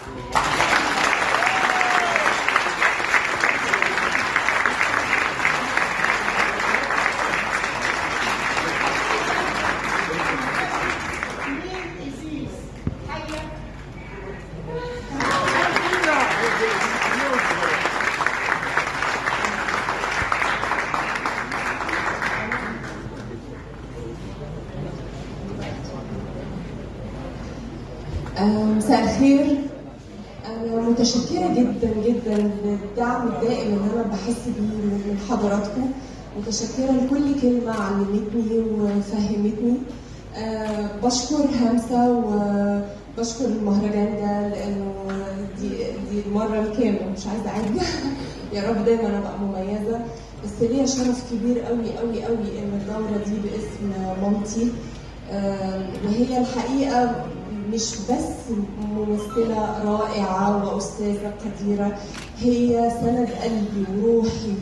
مساء الخير أنا متشكرة جدا جدا للدعم الدائم اللي أنا بحس بيه من حضراتكم متشكرة لكل كلمة علمتني وفهمتني أه بشكر همسة وبشكر المهرجان ده لأنه دي دي المرة الكام مش عايزة أعد يا رب دايما أبقى مميزة بس ليا شرف كبير قوي قوي قوي إن الدورة دي باسم مامتي أه وهي الحقيقة مش بس ممثلة رائعة وأستاذة قديرة هي سند قلبي وروحي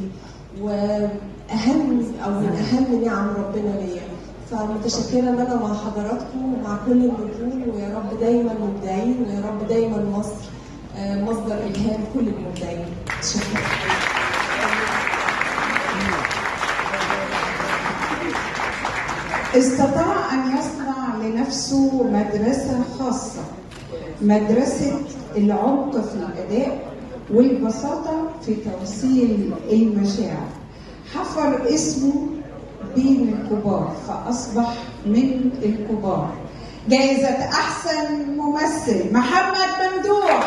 وأهم أو من أهم نعم ربنا ليا فمتشكرة إن أنا مع حضراتكم ومع كل النجوم ويا رب دايما مبدعين ويا رب دايما مصر مصدر إلهام كل المبدعين شكرا استطاع أن يصنع لنفسه مدرسة خاصة مدرسة العمق في الأداء والبساطة في توصيل المشاعر حفر اسمه بين الكبار فأصبح من الكبار جائزة أحسن ممثل محمد ممدوح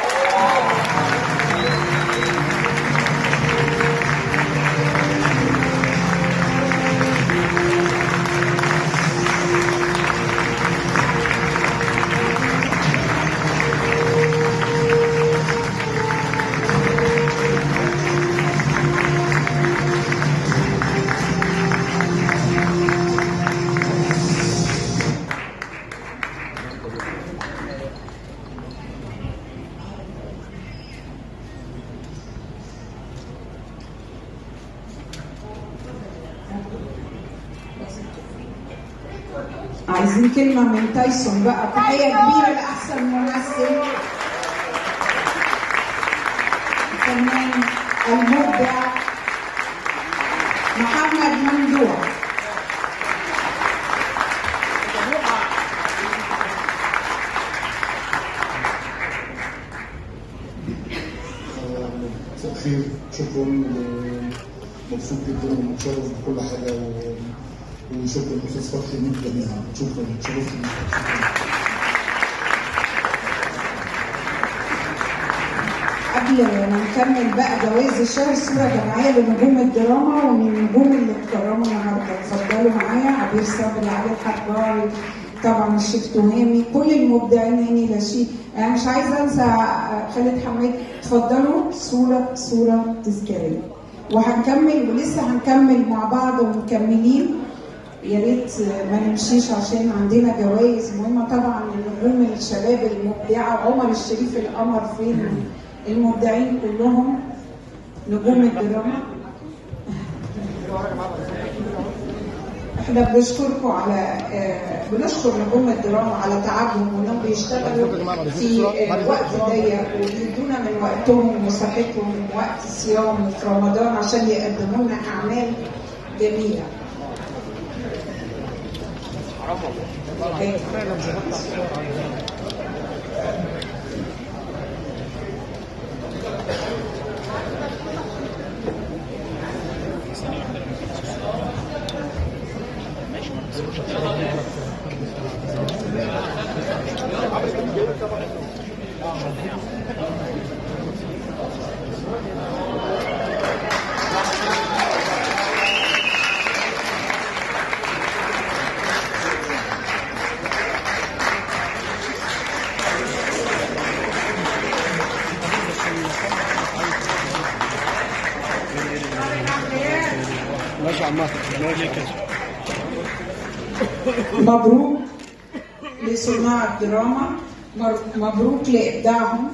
عايزين كلمة من تايسون بقى تحية كبيرة لأحسن ممثل الفنان المبدع محمد ممدوح مساء الخير شكرا مبسوط جدا ومتشرف بكل حاجه و... وشكرا لاستاذ فتحي ليك جميعا شكرا شرفت بيك شكرا قبل ما نكمل بقى جوائز الشهر صورة جماعية لنجوم الدراما ومن النجوم اللي اتكرموا النهارده اتفضلوا معايا عبير صابر علي الحباري طبعا الشيخ تهامي كل المبدعين هاني لاشي انا مش عايزه انسى خالد حماد اتفضلوا صوره صوره تذكاريه وهنكمل ولسه هنكمل مع بعض ومكملين يا ريت ما نمشيش عشان عندنا جوائز مهمه طبعا لنجوم الشباب المبدعه عمر الشريف القمر فين المبدعين كلهم نجوم الدراما احنا بنشكركم على آه، بنشكر نجوم الدراما على تعبهم وانهم بيشتغلوا في آه، وقت ضيق وبيدونا من وقتهم وصحتهم وقت الصيام في رمضان عشان يقدموا لنا اعمال جميله. مبروك لصناع الدراما مر- مبروك لإبداعهم